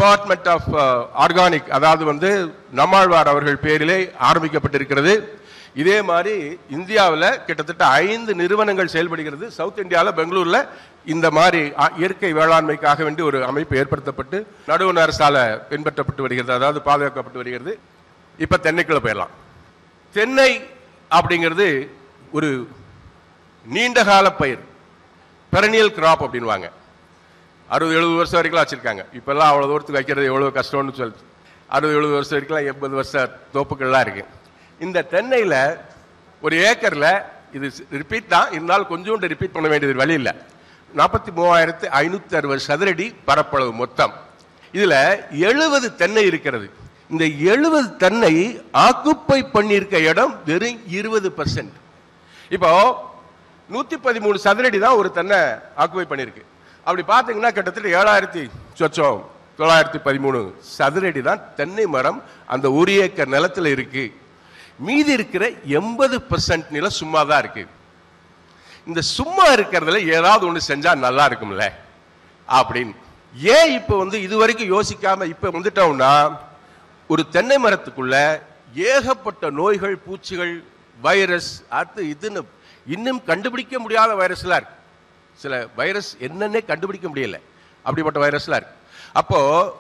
department of organic அதாவது வந்து நம்மாழ்வார் அவர்கள் பேரிலே ஆரம்பிக்கப்பட்டிருக்கிறது இதே மாதிரி இந்தியாவில் கிட்டத்தட்ட ஐந்து நிறுவனங்கள் செயல்படுகிறது சவுத் இந்தியாவில் பெங்களூர்ல இந்த மாதிரி அ, இயற்கை வேளாண்மைக்காக வேண்டி ஒரு அமைப்பு ஏற்படுத்தப்பட்டு நடுவண் அரசால பின்பற்றப்பட்டு வருகிறது அதாவது பாதுகாக்கப்பட்டு வருகிறது இப்ப தென்னைக்குள்ள போயிடலாம் தென்னை அப்படிங்கிறது ஒரு நீண்டகால பயிர் பெரனியல் கிராப் அப்படின்வாங்க அறுபது எழுபது வருஷம் வரைக்கும் வச்சிருக்காங்க இப்பெல்லாம் அவ்வளவு தூரத்துக்கு வைக்கிறது எவ்வளவு கஷ்டம்னு சொல்லி அறுபது எழுபது வருஷம் வரைக்கும் எண்பது வருஷ தோப்புகள்லாம் இருக்கு இந்த தென்னையில ஒரு ஏக்கர்ல இது ரிப்பீட் தான் இருந்தாலும் கொஞ்சோண்டு ரிப்பீட் பண்ண வேண்டியது வழி இல்லை நாற்பத்தி மூவாயிரத்து ஐநூத்தி அறுபது சதுரடி பரப்பளவு மொத்தம் இதுல எழுபது தென்னை இருக்கிறது இந்த எழுபது தென்னை ஆக்குப்பை பண்ணியிருக்க இடம் வெறும் இருபது பர்சன்ட் இப்போ நூத்தி பதிமூணு சதுரடி தான் ஒரு தென்னை ஆக்குபை பண்ணியிருக்கு அப்படி பார்த்தீங்கன்னா கிட்டத்தட்ட ஏழாயிரத்தி சொச்சம் தொள்ளாயிரத்தி பதிமூணு சதுரடி தான் தென்னை மரம் அந்த ஒரு ஏக்கர் நிலத்துல இருக்கு மீதி இருக்கிற எண்பது பர்சன்ட் நிலம் சும்மா தான் இருக்கு இந்த சும்மா இருக்கிறதுல ஏதாவது ஒண்ணு செஞ்சா நல்லா இருக்கும்ல அப்படின்னு ஏன் இப்ப வந்து இது வரைக்கும் யோசிக்காம இப்ப வந்துட்டோம்னா ஒரு தென்னை மரத்துக்குள்ள ஏகப்பட்ட நோய்கள் பூச்சிகள் வைரஸ் அது இதுன்னு இன்னும் கண்டுபிடிக்க முடியாத வைரஸ்லாம் இருக்கு சில வைரஸ் என்னன்னே கண்டுபிடிக்க முடியல அப்படிப்பட்ட வைரஸ்லாம் இருக்கு அப்போ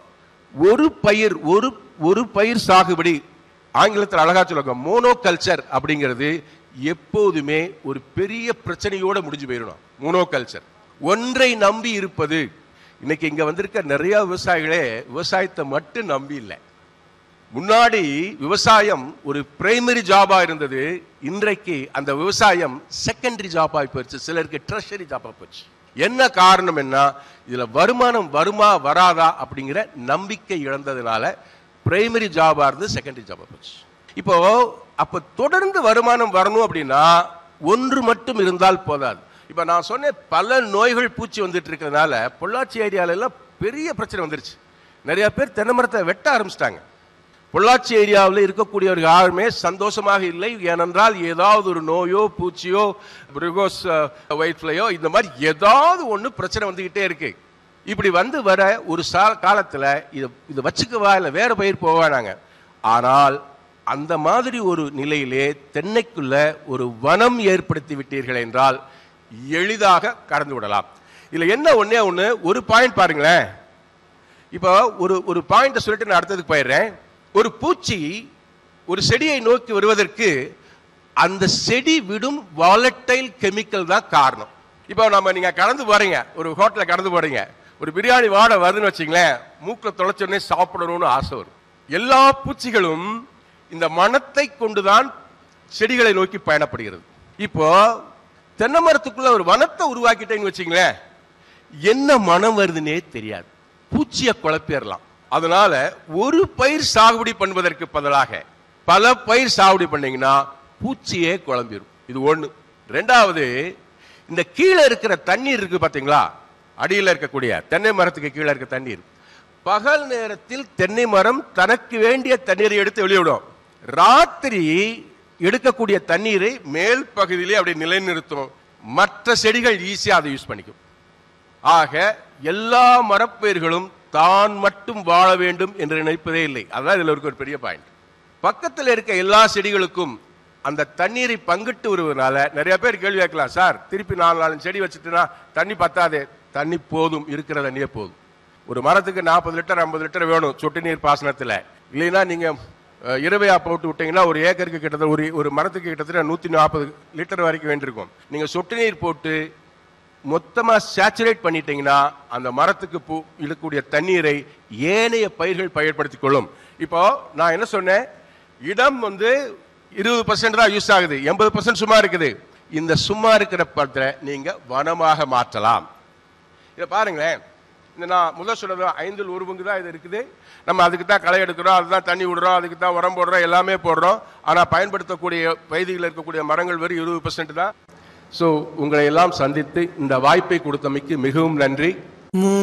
ஒரு பயிர் ஒரு ஒரு பயிர் சாகுபடி ஆங்கிலத்தில் அழகா சொல்லுவாங்க மோனோ கல்ச்சர் அப்படிங்கிறது எப்போதுமே ஒரு பெரிய பிரச்சனையோட முடிஞ்சு போயிடணும் மோனோ கல்ச்சர் ஒன்றை நம்பி இருப்பது இன்னைக்கு இங்க வந்திருக்க நிறைய விவசாயிகளே விவசாயத்தை மட்டும் நம்பி இல்லை முன்னாடி விவசாயம் ஒரு பிரைமரி ஜாபா இருந்தது இன்றைக்கு அந்த விவசாயம் செகண்டரி ஜாபா போயிடுச்சு சிலருக்கு ட்ரெஷரி ஜாபா போச்சு என்ன காரணம் என்ன இதுல வருமானம் வருமா வராதா அப்படிங்கிற நம்பிக்கை இழந்ததுனால பிரைமரி ஜாபா இருந்து செகண்டரி ஜாபா போச்சு இப்போ அப்ப தொடர்ந்து வருமானம் வரணும் அப்படின்னா ஒன்று மட்டும் இருந்தால் போதாது இப்ப நான் சொன்ன பல நோய்கள் பூச்சி வந்துட்டு இருக்கிறதுனால பொள்ளாச்சி ஏரியால எல்லாம் பெரிய பிரச்சனை வந்துருச்சு நிறைய பேர் தென்னை மரத்தை வெட்ட ஆரம்பிச்சிட்டாங்க பொள்ளாச்சி ஏரியாவில் இருக்கக்கூடியவர்கள் யாருமே சந்தோஷமாக இல்லை ஏனென்றால் ஏதாவது ஒரு நோயோ பூச்சியோ பிரிகோஸ் ஒயிட் ஃப்ளையோ இந்த மாதிரி ஏதாவது ஒன்று பிரச்சனை வந்துகிட்டே இருக்கு இப்படி வந்து வர ஒரு சா காலத்தில் இதை இதை வச்சுக்கவா இல்லை வேற பயிர் போவானாங்க ஆனால் அந்த மாதிரி ஒரு நிலையிலே தென்னைக்குள்ள ஒரு வனம் ஏற்படுத்தி விட்டீர்கள் என்றால் எளிதாக கடந்து விடலாம் இதுல என்ன ஒண்ணே ஒண்ணு ஒரு பாயிண்ட் பாருங்களேன் இப்போ ஒரு ஒரு பாயிண்ட சொல்லிட்டு நான் அடுத்ததுக்கு போயிடுறேன் ஒரு பூச்சி ஒரு செடியை நோக்கி வருவதற்கு அந்த செடி விடும் வாலட்டைல் கெமிக்கல் தான் காரணம் இப்போ நம்ம நீங்க கடந்து போறீங்க ஒரு ஹோட்டல்ல கடந்து போறீங்க ஒரு பிரியாணி வாடை வருதுன்னு வச்சுங்களேன் மூக்கில் தொலைச்ச உடனே சாப்பிடணும்னு ஆசை வரும் எல்லா பூச்சிகளும் இந்த மனத்தை கொண்டுதான் செடிகளை நோக்கி பயணப்படுகிறது இப்போ தென்னை மரத்துக்குள்ள ஒரு வனத்தை உருவாக்கிட்டேன்னு வச்சுங்களேன் என்ன மனம் வருதுன்னே தெரியாது பூச்சியை குழப்பிடலாம் அதனால ஒரு பயிர் சாகுபடி பண்ணுவதற்கு பதிலாக பல பயிர் சாகுபடி பண்ணீங்கன்னா பூச்சியே குழம்பிடும் இது ஒண்ணு ரெண்டாவது இந்த கீழே இருக்கிற தண்ணீர் இருக்கு பாத்தீங்களா அடியில் இருக்கக்கூடிய தென்னை மரத்துக்கு கீழே இருக்க தண்ணீர் பகல் நேரத்தில் தென்னை மரம் தனக்கு வேண்டிய தண்ணீரை எடுத்து வெளியிடும் ராத்திரி எடுக்கக்கூடிய தண்ணீரை மேல் பகுதியிலே அப்படி நிலைநிறுத்தும் மற்ற செடிகள் ஈஸியா அதை யூஸ் பண்ணிக்கும் ஆக எல்லா மரப்பயிர்களும் தான் மட்டும் வாழ வேண்டும் என்று நினைப்பதே இல்லை அதான் இதுல இருக்க ஒரு பெரிய பாயிண்ட் பக்கத்தில் இருக்க எல்லா செடிகளுக்கும் அந்த தண்ணீரை பங்கிட்டு வருவதனால நிறைய பேர் கேள்வி கேட்கலாம் சார் திருப்பி நாலு நாலு செடி வச்சுட்டுனா தண்ணி பத்தாதே தண்ணி போதும் இருக்கிற தண்ணியே போதும் ஒரு மரத்துக்கு நாற்பது லிட்டர் ஐம்பது லிட்டர் வேணும் சொட்டு நீர் பாசனத்துல இல்லைன்னா நீங்க அஹ், இரவையா போட்டு விட்டீங்கன்னா ஒரு ஏக்கருக்கு கிட்டத்தட்ட ஒரு ஒரு மரத்துக்கு கிட்டத்தட்ட நூத்தி நாற்பது லிட்டர் வரைக்கும் வேண்டியிருக்கும் நீங்க சொட்டு நீர் போட்டு மொத்தமா சேச்சுரேட் பண்ணிட்டீங்கன்னா அந்த மரத்துக்கு பூ இழுக்கக்கூடிய தண்ணீரை ஏனைய பயிர்கள் பயன்படுத்திக் கொள்ளும் இப்போ நான் என்ன சொன்னேன் இடம் வந்து இருபது பர்சன்ட் தான் யூஸ் ஆகுது எண்பது பர்சன்ட் சும்மா இருக்குது இந்த சும்மா இருக்கிற படத்தை நீங்க வனமாக மாற்றலாம் இதை பாருங்களேன் இந்த நான் முதல் சொன்னது ஐந்தில் ஒரு பங்கு தான் இது இருக்குது நம்ம அதுக்கு தான் களை எடுக்கிறோம் அதுதான் தண்ணி விடுறோம் அதுக்கு தான் உரம் போடுறோம் எல்லாமே போடுறோம் ஆனால் பயன்படுத்தக்கூடிய பகுதிகளில் இருக்கக்கூடிய மரங்கள் வெறும் இருபது பர்சன்ட் தான் ஸோ உங்களை எல்லாம் சந்தித்து இந்த வாய்ப்பை கொடுத்தமைக்கு மிகவும் நன்றி